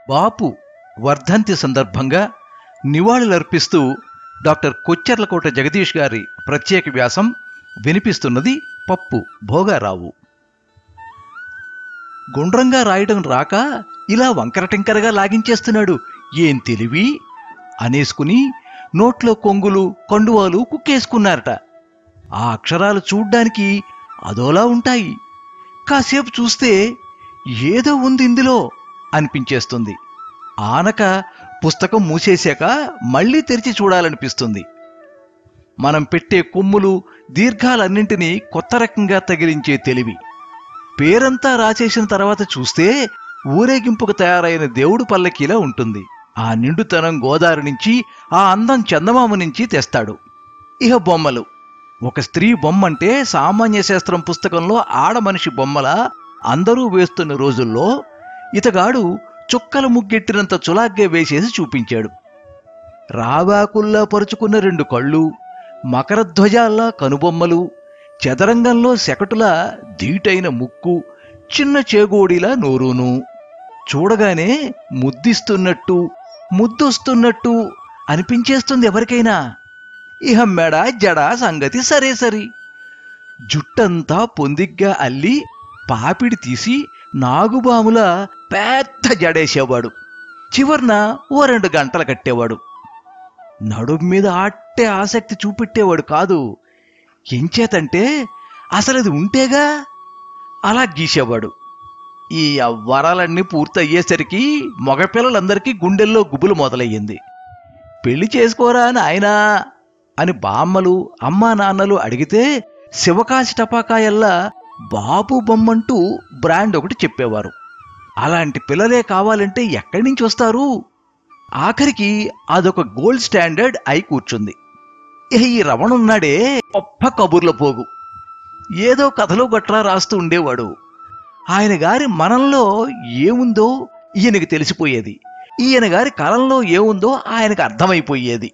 బాపు వర్ధంతి సందర్భంగా నివాళులర్పిస్తూ డాక్టర్ కొచ్చెర్లకోట జగదీష్ గారి ప్రత్యేక వ్యాసం వినిపిస్తున్నది పప్పు భోగారావు గుండ్రంగా రాయడం రాక ఇలా వంకరటింకరగా లాగించేస్తున్నాడు ఏం తెలివి అనేసుకుని నోట్లో కొంగులు కండువాలు కుక్కేసుకున్నారట ఆ అక్షరాలు చూడ్డానికి అదోలా ఉంటాయి కాసేపు చూస్తే ఏదో ఉంది ఇందులో అనిపించేస్తుంది ఆనక పుస్తకం మూసేశాక మళ్ళీ తెరిచి చూడాలనిపిస్తుంది మనం పెట్టే కొమ్ములు దీర్ఘాలన్నింటినీ కొత్త రకంగా తగిలించే తెలివి పేరంతా రాసేసిన తర్వాత చూస్తే ఊరేగింపుకు తయారైన దేవుడు పల్లకీలా ఉంటుంది ఆ నిండుతనం గోదావరి నుంచి ఆ అందం చందమామ నుంచి తెస్తాడు ఇహ బొమ్మలు ఒక స్త్రీ బొమ్మంటే సామాన్య శాస్త్రం పుస్తకంలో ఆడ మనిషి బొమ్మల అందరూ వేస్తున్న రోజుల్లో ఇతగాడు చుక్కల ముగ్గెట్టినంత చులాగ్గా వేసేసి చూపించాడు రావాకుల్లా పరుచుకున్న రెండు కళ్ళు మకరధ్వజాల్లా కనుబొమ్మలు చదరంగంలో శకటులా ధీటైన ముక్కు చిన్న చేగోడిలా నోరును చూడగానే ముద్దిస్తున్నట్టు ముద్దొస్తున్నట్టు అనిపించేస్తుంది ఎవరికైనా ఇహ మెడ జడ సంగతి సరే సరి జుట్టంతా పొందిగ్గా అల్లి పాపిడి తీసి నాగుబాముల పెద్ద జడేసేవాడు చివర్న ఓ రెండు గంటలు కట్టేవాడు నడుం మీద ఆట్టే ఆసక్తి చూపెట్టేవాడు కాదు ఎంచేతంటే అసలు అది ఉంటేగా అలా గీసేవాడు ఈ వరాలన్నీ పూర్తయ్యేసరికి మగపిల్లలందరికీ గుండెల్లో గుబులు మొదలయ్యింది పెళ్లి చేసుకోరా అని ఆయన అని బామ్మలు అమ్మా నాన్నలు అడిగితే శివకాశి టపాకాయల్లా బాబు బొమ్మంటూ బ్రాండ్ ఒకటి చెప్పేవారు అలాంటి పిల్లలే కావాలంటే ఎక్కడి నుంచి వస్తారు ఆఖరికి అదొక గోల్డ్ స్టాండర్డ్ అయి కూర్చుంది ఇహ ఈ రమణ ఉన్నాడే గొప్ప కబుర్ల పోగు ఏదో కథలో గట్రా రాస్తూ ఉండేవాడు ఆయన గారి మనంలో ఏముందో ఈయనకి తెలిసిపోయేది ఈయన గారి కలంలో ఏముందో ఆయనకు అర్థమైపోయేది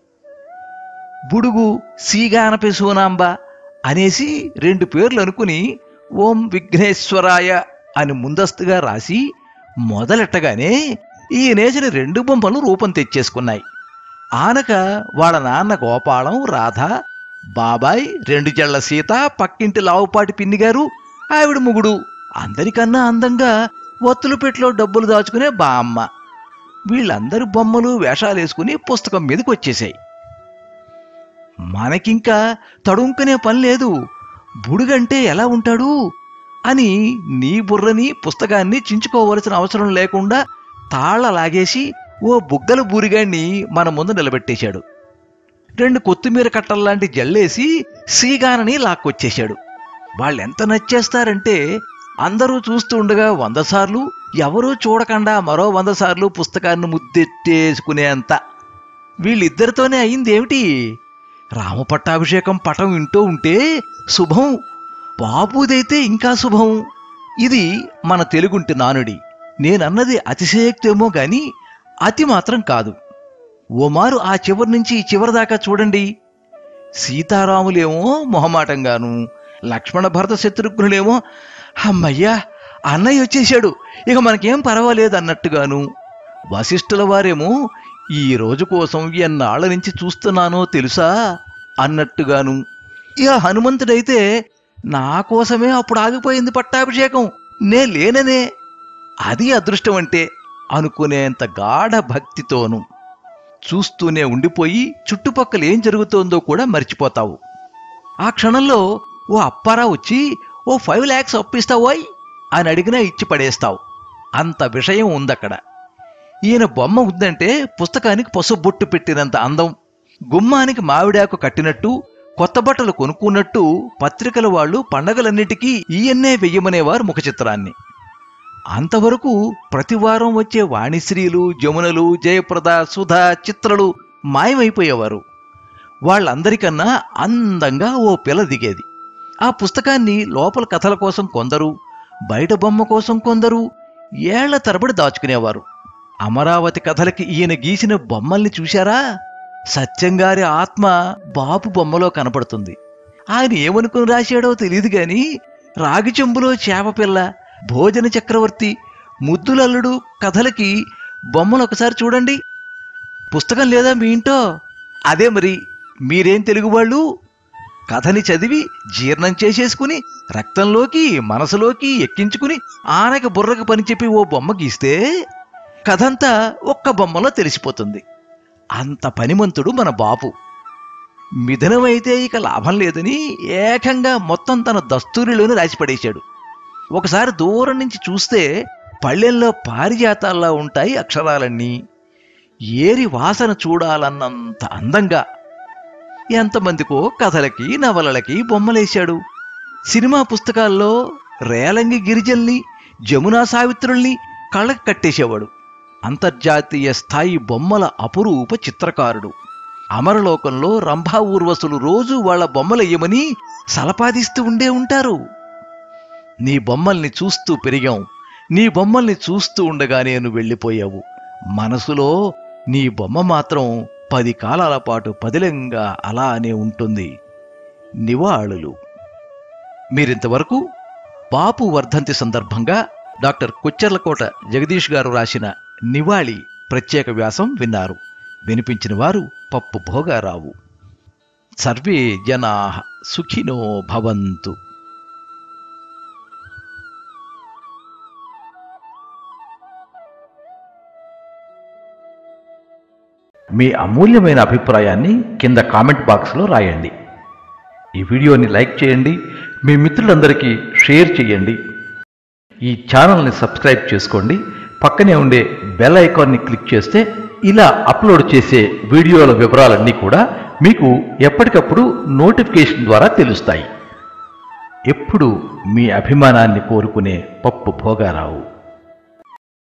బుడుగు సీగానపి సోనాంబ అనేసి రెండు పేర్లు అనుకుని ఓం విఘ్నేశ్వరాయ అని ముందస్తుగా రాసి మొదలెట్టగానే ఈయనేసిన రెండు బొమ్మలు రూపం తెచ్చేసుకున్నాయి ఆనక వాళ్ళ నాన్న గోపాలం రాధ బాబాయ్ రెండు జళ్ల సీత పక్కింటి లావుపాటి పిన్ని గారు ఆవిడ ముగుడు అందరికన్నా అందంగా ఒత్తులు పెట్లో డబ్బులు దాచుకునే బామ్మ వీళ్ళందరి బొమ్మలు వేషాలేసుకుని పుస్తకం మీదకి వచ్చేసాయి మనకింకా తడుంకనే పని లేదు బుడుగంటే ఎలా ఉంటాడు అని నీ బుర్రని పుస్తకాన్ని చించుకోవలసిన అవసరం లేకుండా తాళ్ళ లాగేసి ఓ బుగ్గల బూరిగాన్ని మన ముందు నిలబెట్టేశాడు రెండు కొత్తిమీర కట్టల్లాంటి జల్లేసి సీగానని లాక్కొచ్చేశాడు వాళ్ళెంత నచ్చేస్తారంటే అందరూ చూస్తూ ఉండగా వంద సార్లు ఎవరూ చూడకుండా మరో వంద సార్లు పుస్తకాన్ని ముద్దెట్టేసుకునేంత వీళ్ళిద్దరితోనే అయింది ఏమిటి రామపట్టాభిషేకం పటం వింటూ ఉంటే శుభం బాబుదైతే ఇంకా శుభం ఇది మన తెలుగుంటి నానుడి నేనన్నది అతిశయోక్తేమో గాని అతి మాత్రం కాదు ఓమారు ఆ చివరి నుంచి ఈ చివరి దాకా చూడండి సీతారాములేమో మొహమాటంగాను లక్ష్మణ భరత శత్రుఘ్నులేమో అమ్మయ్యా అన్నయ్య వచ్చేశాడు ఇక మనకేం పర్వాలేదు అన్నట్టుగాను వశిష్ఠుల వారేమో ఈ రోజు కోసం ఎన్నాళ్ల నుంచి చూస్తున్నానో తెలుసా అన్నట్టుగాను ఇక హనుమంతుడైతే నా కోసమే అప్పుడు ఆగిపోయింది పట్టాభిషేకం నే లేననే అది అదృష్టం అంటే అనుకునేంత గాఢ భక్తితోనూ చూస్తూనే ఉండిపోయి చుట్టుపక్కల ఏం జరుగుతోందో కూడా మర్చిపోతావు ఆ క్షణంలో ఓ అప్పారా వచ్చి ఓ ఫైవ్ ల్యాక్స్ అప్పిస్తావోయ్ అని అడిగినా ఇచ్చి పడేస్తావు అంత విషయం ఉందక్కడ ఈయన బొమ్మ ఉందంటే పుస్తకానికి పసుపు బొట్టు పెట్టినంత అందం గుమ్మానికి మామిడాకు కట్టినట్టు కొత్త బట్టలు కొనుక్కున్నట్టు పత్రికల వాళ్ళు పండగలన్నిటికీ ఈయన్నే వెయ్యమనేవారు ముఖ చిత్రాన్ని అంతవరకు ప్రతి వారం వచ్చే వాణిశ్రీలు జమునలు జయప్రద సుధ చిత్రలు మాయమైపోయేవారు వాళ్ళందరికన్నా అందంగా ఓ పిల్ల దిగేది ఆ పుస్తకాన్ని లోపల కథల కోసం కొందరు బయట బొమ్మ కోసం కొందరు ఏళ్ల తరబడి దాచుకునేవారు అమరావతి కథలకి ఈయన గీసిన బొమ్మల్ని చూశారా సత్యంగారి ఆత్మ బాపు బొమ్మలో కనపడుతుంది ఆయన ఏమనుకుని రాశాడో తెలియదు గాని రాగి చెంబులో చేపపిల్ల భోజన చక్రవర్తి ముద్దులల్లుడు కథలకి బొమ్మలు ఒకసారి చూడండి పుస్తకం లేదా మీ ఇంటో అదే మరి మీరేం తెలుగు వాళ్ళు కథని చదివి జీర్ణం చేసేసుకుని రక్తంలోకి మనసులోకి ఎక్కించుకుని ఆనక బుర్రకు పని చెప్పి ఓ బొమ్మ గీస్తే కథంతా ఒక్క బొమ్మలో తెలిసిపోతుంది అంత పనిమంతుడు మన బాపు మిథునమైతే ఇక లాభం లేదని ఏకంగా మొత్తం తన దస్తూరిలోనే రాసిపడేశాడు ఒకసారి దూరం నుంచి చూస్తే పళ్ళెల్లో పారిజాతాల్లా ఉంటాయి అక్షరాలన్నీ ఏరి వాసన చూడాలన్నంత అందంగా ఎంతమందికో కథలకి నవలలకి బొమ్మలేశాడు సినిమా పుస్తకాల్లో రేలంగి గిరిజల్ని జమునా సావిత్రుల్ని కళ్ళకి కట్టేసేవాడు అంతర్జాతీయ స్థాయి బొమ్మల అపురూప చిత్రకారుడు అమరలోకంలో రంభా ఊర్వశులు రోజు వాళ్ళ బొమ్మలెయ్యమని సలపాదిస్తూ ఉండే ఉంటారు నీ బొమ్మల్ని చూస్తూ పెరిగాం నీ బొమ్మల్ని చూస్తూ ఉండగానే నువ్వు వెళ్ళిపోయావు మనసులో నీ బొమ్మ మాత్రం పది కాలాల పాటు పదిలంగా అలానే ఉంటుంది నివాళులు మీరింతవరకు బాపు వర్ధంతి సందర్భంగా డాక్టర్ కొచ్చెర్లకోట జగదీష్ గారు రాసిన నివాళి ప్రత్యేక వ్యాసం విన్నారు వినిపించిన వారు పప్పు భోగారావు సర్వే జనా సుఖినో భవంతు మీ అమూల్యమైన అభిప్రాయాన్ని కింద కామెంట్ బాక్స్లో రాయండి ఈ వీడియోని లైక్ చేయండి మీ మిత్రులందరికీ షేర్ చేయండి ఈ ఛానల్ని సబ్స్క్రైబ్ చేసుకోండి పక్కనే ఉండే బెల్ ఐకాన్ని క్లిక్ చేస్తే ఇలా అప్లోడ్ చేసే వీడియోల వివరాలన్నీ కూడా మీకు ఎప్పటికప్పుడు నోటిఫికేషన్ ద్వారా తెలుస్తాయి ఎప్పుడు మీ అభిమానాన్ని కోరుకునే పప్పు భోగారావు